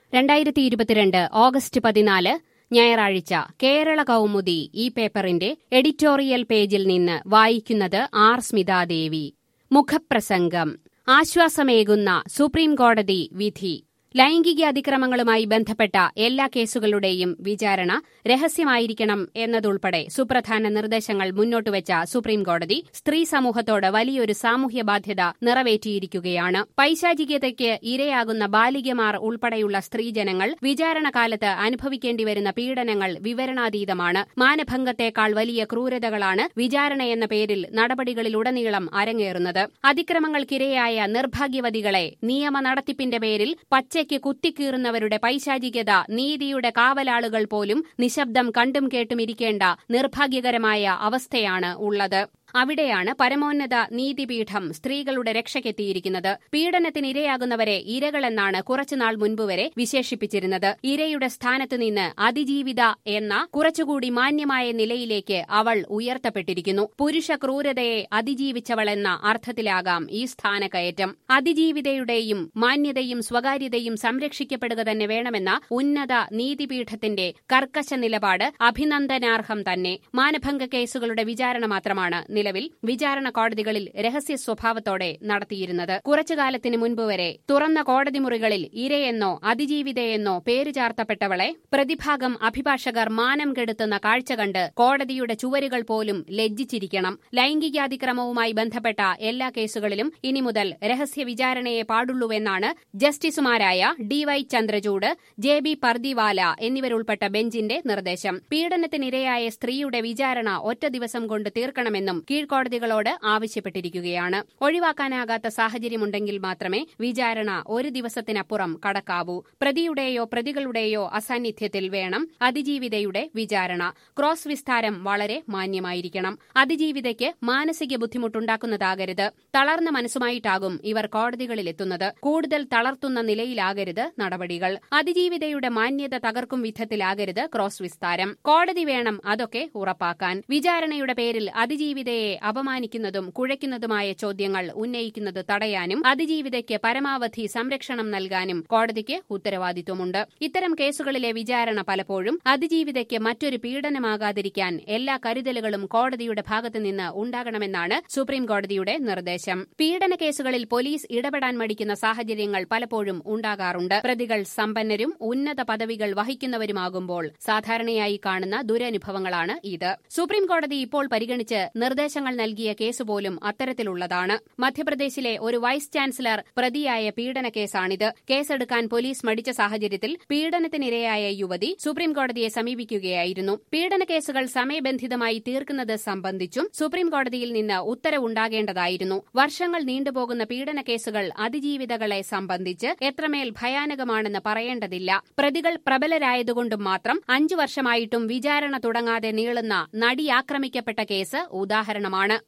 രണ്ടായിരത്തി ഇരുപത്തിരണ്ട് ഓഗസ്റ്റ് പതിനാല് ഞായറാഴ്ച കേരള കൗമുദി ഈ പേപ്പറിന്റെ എഡിറ്റോറിയൽ പേജിൽ നിന്ന് വായിക്കുന്നത് ആർ സ്മിതാദേവി മുഖപ്രസംഗം ആശ്വാസമേകുന്ന സുപ്രീം കോടതി വിധി ലൈംഗിക അതിക്രമങ്ങളുമായി ബന്ധപ്പെട്ട എല്ലാ കേസുകളുടെയും വിചാരണ രഹസ്യമായിരിക്കണം എന്നതുൾപ്പെടെ സുപ്രധാന നിർദ്ദേശങ്ങൾ മുന്നോട്ടുവച്ച സുപ്രീം കോടതി സ്ത്രീ സമൂഹത്തോട് വലിയൊരു സാമൂഹ്യ ബാധ്യത നിറവേറ്റിയിരിക്കുകയാണ് പൈശാചികതയ്ക്ക് ഇരയാകുന്ന ബാലികമാർ ഉൾപ്പെടെയുള്ള സ്ത്രീജനങ്ങൾ വിചാരണ കാലത്ത് അനുഭവിക്കേണ്ടിവരുന്ന പീഡനങ്ങൾ വിവരണാതീതമാണ് മാനഭംഗത്തേക്കാൾ വലിയ ക്രൂരതകളാണ് വിചാരണയെന്ന പേരിൽ നടപടികളിലുടനീളം അരങ്ങേറുന്നത് അതിക്രമങ്ങൾക്കിരയായ നിർഭാഗ്യവതികളെ നിയമ നടത്തിപ്പിന്റെ പേരിൽ പച്ചയ്ക്ക് കുത്തിക്കീറുന്നവരുടെ പൈശാചികത നീതിയുടെ കാവലാളുകൾ പോലും നിശബ്ദം കണ്ടും കേട്ടുമിരിക്കേണ്ട നിർഭാഗ്യകരമായ അവസ്ഥയാണ് ഉള്ളത് അവിടെയാണ് പരമോന്നത നീതിപീഠം സ്ത്രീകളുടെ രക്ഷയ്ക്കെത്തിയിരിക്കുന്നത് പീഡനത്തിനിരയാകുന്നവരെ ഇരകളെന്നാണ് കുറച്ചുനാൾ മുൻപ് വരെ വിശേഷിപ്പിച്ചിരുന്നത് ഇരയുടെ സ്ഥാനത്ത് നിന്ന് അതിജീവിത എന്ന കുറച്ചുകൂടി മാന്യമായ നിലയിലേക്ക് അവൾ ഉയർത്തപ്പെട്ടിരിക്കുന്നു പുരുഷ ക്രൂരതയെ അതിജീവിച്ചവളെന്ന അർത്ഥത്തിലാകാം ഈ സ്ഥാനക്കയറ്റം അതിജീവിതയുടെയും മാന്യതയും സ്വകാര്യതയും സംരക്ഷിക്കപ്പെടുക തന്നെ വേണമെന്ന ഉന്നത നീതിപീഠത്തിന്റെ കർക്കശ നിലപാട് അഭിനന്ദനാർഹം തന്നെ മാനഭംഗ കേസുകളുടെ വിചാരണ മാത്രമാണ് നിലവിൽ വിചാരണ കോടതികളിൽ രഹസ്യ സ്വഭാവത്തോടെ നടത്തിയിരുന്നത് കുറച്ചുകാലത്തിന് മുൻപ് വരെ തുറന്ന കോടതി മുറികളിൽ ഇരയെന്നോ അതിജീവിതയെന്നോ പേര് ചാർത്തപ്പെട്ടവളെ പ്രതിഭാഗം അഭിഭാഷകർ മാനം കെടുത്തുന്ന കാഴ്ച കണ്ട് കോടതിയുടെ ചുവരുകൾ പോലും ലജ്ജിച്ചിരിക്കണം ലൈംഗികാതിക്രമവുമായി ബന്ധപ്പെട്ട എല്ലാ കേസുകളിലും ഇനി മുതൽ രഹസ്യ വിചാരണയെ പാടുള്ളൂവെന്നാണ് ജസ്റ്റിസുമാരായ D Y Chandrachud J B Pardiwala എന്നിവരുൾപ്പെട്ട ബെഞ്ചിന്റെ നിർദ്ദേശം പീഡനത്തിനിരയായ സ്ത്രീയുടെ വിചാരണ ഒറ്റ ദിവസം കൊണ്ട് തീർക്കണമെന്നും കീഴ്ക്കോടതികളോട് ആവശ്യപ്പെട്ടിരിക്കുകയാണ് ഒഴിവാക്കാനാകാത്ത സാഹചര്യമുണ്ടെങ്കിൽ മാത്രമേ വിചാരണ ഒരു ദിവസത്തിനപ്പുറം കടക്കാവൂ പ്രതിയുടെയോ പ്രതികളുടെയോ അസാന്നിധ്യത്തിൽ വേണം അതിജീവിതയുടെ വിചാരണ ക്രോസ് വിസ്താരം വളരെ മാന്യമായിരിക്കണം അതിജീവിതയ്ക്ക് മാനസിക ബുദ്ധിമുട്ടുണ്ടാക്കുന്നതാകരുത് തളർന്ന മനസ്സുമായിട്ടാകും ഇവർ കോടതികളിലെത്തുന്നത് കൂടുതൽ തളർത്തുന്ന നിലയിലാകരുത് നടപടികൾ അതിജീവിതയുടെ മാന്യത തകർക്കും വിധത്തിലാകരുത് ക്രോസ് വിസ്താരം കോടതി വേണം അതൊക്കെ ഉറപ്പാക്കാൻ വിചാരണയുടെ പേരിൽ അതിജീവിതയെ അപമാനിക്കുന്നതും കുഴയ്ക്കുന്നതുമായ ചോദ്യങ്ങൾ ഉന്നയിക്കുന്നത് തടയാനും അതിജീവിതയ്ക്ക് പരമാവധി സംരക്ഷണം നൽകാനും കോടതിക്ക് ഉത്തരവാദിത്വമുണ്ട് ഇത്തരം കേസുകളിലെ വിചാരണ പലപ്പോഴും അതിജീവിതയ്ക്ക് മറ്റൊരു പീഡനമാകാതിരിക്കാൻ എല്ലാ കരുതലുകളും കോടതിയുടെ ഭാഗത്തുനിന്ന് ഉണ്ടാകണമെന്നാണ് സുപ്രീം കോടതിയുടെ നിർദ്ദേശം പീഡന കേസുകളിൽ പോലീസ് ഇടപെടാൻ മടിക്കുന്ന സാഹചര്യങ്ങൾ പലപ്പോഴും ഉണ്ടാകാറുണ്ട് പ്രതികൾ സമ്പന്നരും ഉന്നത പദവികൾ വഹിക്കുന്നവരുമാകുമ്പോൾ സാധാരണയായി കാണുന്ന ദുരനുഭവങ്ങളാണ് ഇത് സുപ്രീം കോടതി ഇപ്പോൾ പരിഗണിച്ച് നിർദ്ദേശങ്ങൾ നൽകിയ കേസ് പോലും അത്തരത്തിലുള്ളതാണ് മധ്യപ്രദേശിലെ ഒരു വൈസ് ചാൻസലർ പ്രതിയായ പീഡന കേസാണിത് കേസെടുക്കാൻ പോലീസ് മടിച്ച സാഹചര്യത്തിൽ പീഡനത്തിനിരയായ യുവതി സുപ്രീം കോടതിയെ സമീപിക്കുകയായിരുന്നു പീഡന കേസുകൾ സമയബന്ധിതമായി തീർക്കുന്നത് സംബന്ധിച്ചും സുപ്രീം കോടതിയിൽ നിന്ന് ഉത്തരവുണ്ടാകേണ്ടതായിരുന്നു വർഷങ്ങൾ നീണ്ടുപോകുന്ന പീഡന കേസുകൾ അതിജീവിതകളെ സംബന്ധിച്ച് എത്രമേൽ ഭയാനകമാണെന്ന് പറയേണ്ടതില്ല പ്രതികൾ പ്രബലരായതുകൊണ്ടും മാത്രം അഞ്ചു വർഷമായിട്ടും വിചാരണ തുടങ്ങാതെ നീളുന്ന നടി ആക്രമിക്കപ്പെട്ട കേസ് ഉദാഹരണമാണ്